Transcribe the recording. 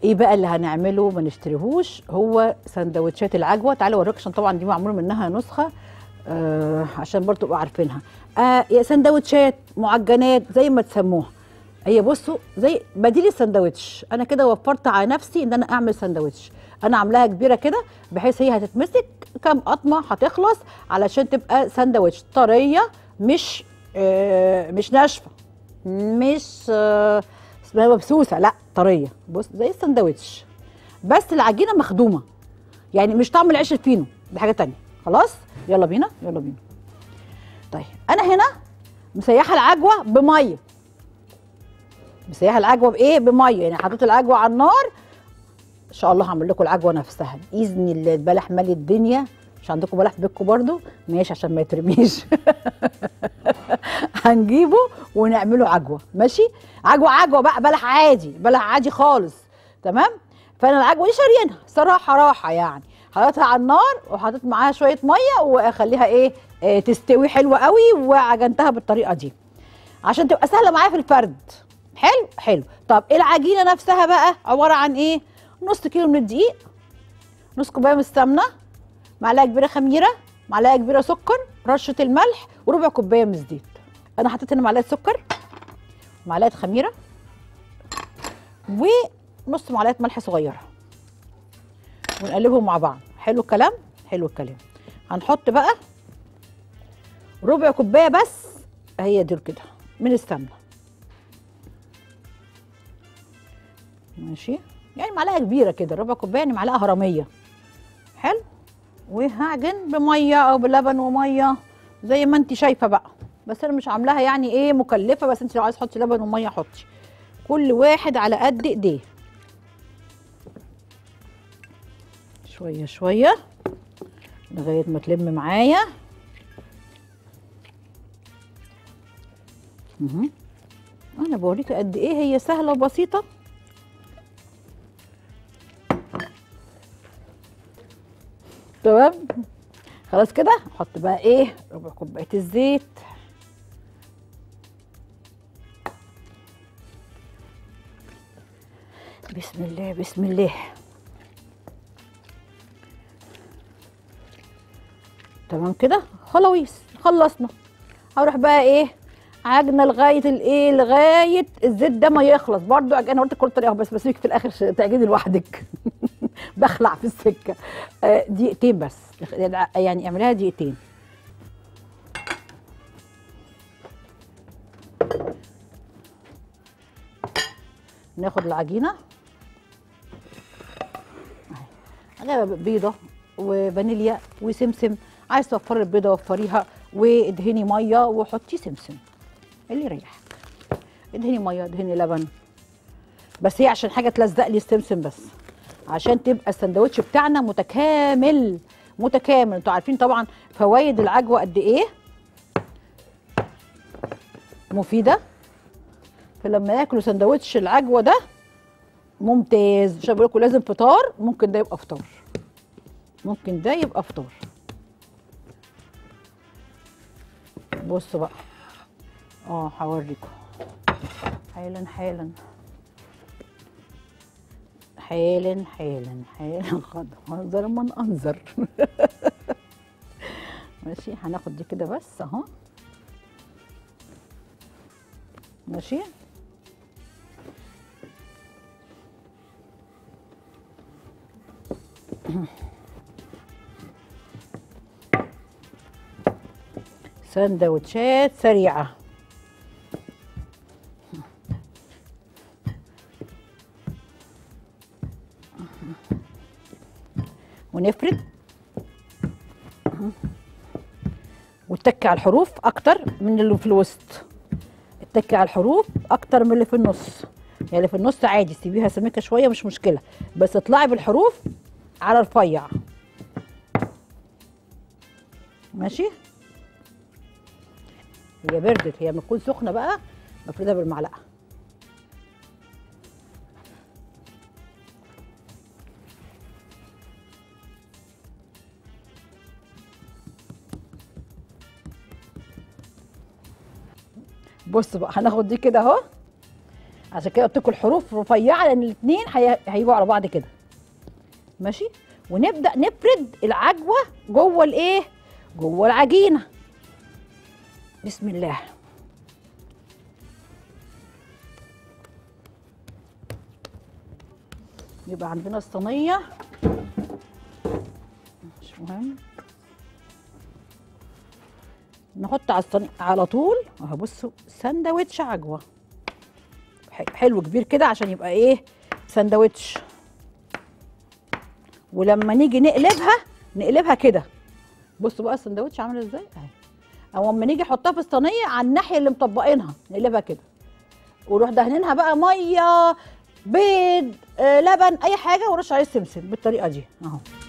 ايه بقى اللي هنعمله ما نشتريهوش هو سندوتشات العجوه تعالوا اوريك عشان طبعا دي معمول منها نسخه آه عشان برضه تبقوا عارفينها آه يا سندوتشات معجنات زي ما تسموها هي بصوا زي بديل السندوتش انا كده وفرت على نفسي ان انا اعمل سندوتش انا عاملاها كبيره كده بحيث هي هتتمسك كام قطمه هتخلص علشان تبقى سندوتش طريه مش آه مش ناشفه مش آه اسمها مبسوسه لا طريه بص زي السندوتش بس العجينه مخدومه يعني مش طعم العيش الفينو دي حاجه تانية خلاص يلا بينا يلا بينا طيب انا هنا مسيحه العجوه بميه مسيحه العجوه بايه بميه يعني حطيت العجوه على النار ان شاء الله هعمل لكم العجوه نفسها باذن الله البلح مالي الدنيا مش عندكم بلح في بيتكم برضو ماشي عشان ما يترميش هنجيبه ونعمله عجوه ماشي عجوه عجوه بقى بلح عادي بلح عادي خالص تمام فانا العجوه دي شاريينها صراحه راحه يعني حطيتها على النار وحطيت معاها شويه ميه واخليها ايه آه تستوي حلوه قوي وعجنتها بالطريقه دي عشان تبقى سهله معايا في الفرد حلو حلو طب العجينه نفسها بقى عباره عن ايه نص كيلو من الدقيق نص كوبايه من السمنه معلقه كبيره خميره معلقه كبيره سكر رشه الملح وربع كوبايه من الزيت انا حطيت هنا معلقه سكر معلقه خميره ونص معلقه ملح صغيره ونقلبهم مع بعض حلو الكلام حلو الكلام هنحط بقى ربع كوبايه بس هي دول كده من السمنه ماشي يعني معلقه كبيره كده ربع كوبايه يعني معلقه هرميه حلو وهعجن بميه او بلبن وميه زي ما انت شايفه بقى بس انا مش عاملاها يعني ايه مكلفه بس انت لو عايز تحطي لبن وميه حطي كل واحد على قد ايديه شويه شويه لغايه ما تلم معايا مهم. انا بوريك قد ايه هي سهله وبسيطه تمام خلاص كده احط بقى ايه ربع كوبايه الزيت بسم الله بسم الله تمام كده خلاويص خلصنا هروح بقى ايه عجنه لغايه الايه لغايه الزيت ده ما يخلص برضو انا قلت كل طريقه بس بسيبك في الاخر تعجني لوحدك بخلع في السكه آه دقيقتين بس يعني اعمليها دقيقتين ناخد العجينه اهي بيضه وفانيليا وسمسم عايز توفري البيضه وفريها وادهني ميه وحطي سمسم اللي يريحك ادهني ميه ادهني لبن بس هي عشان حاجه تلزق لي السمسم بس عشان تبقى السندوتش بتاعنا متكامل متكامل انتوا عارفين طبعا فوائد العجوه قد ايه مفيده فلما ياكلوا سندوتش العجوه ده ممتاز عشان بقول لكم لازم فطار ممكن ده يبقى فطار ممكن ده يبقى فطار بصوا بقى اه هوريكم حالا حالا حالا حالا حالا قد منظر من انظر ماشي هناخد دي كده بس اهو ماشي سندوتشات سريعه ونفرد وتتكي على الحروف اكتر من اللي في الوسط اتكي على الحروف اكتر من اللي في النص يعني اللي في النص عادي سيبيها سميكه شويه مش مشكله بس اطلعي بالحروف على رفيع ماشي هي بردت هي لما تكون سخنه بقى بفردها بالمعلقه بص بقى هناخد دي كده اهو عشان كده قلت لكم الحروف رفيعه لان الاثنين هيجوا على بعض كده ماشي ونبدا نفرد العجوه جوه الايه جوه العجينه بسم الله يبقى عندنا الصينيه مش مهم نحط على الصينيه على طول اهو بصوا سندوتش عجوه ح- حلو كبير كده عشان يبقى ايه سندوتش ولما نيجي نقلبها نقلبها كده بصوا بقى السندوتش عامل ازاي اهي او اما نيجي نحطها في الصينيه على الناحيه اللي مطبقينها نقلبها كده ونروح دهنينها بقى ميه بيض آه لبن اي حاجه ورش عليه السمسم بالطريقه دي اهو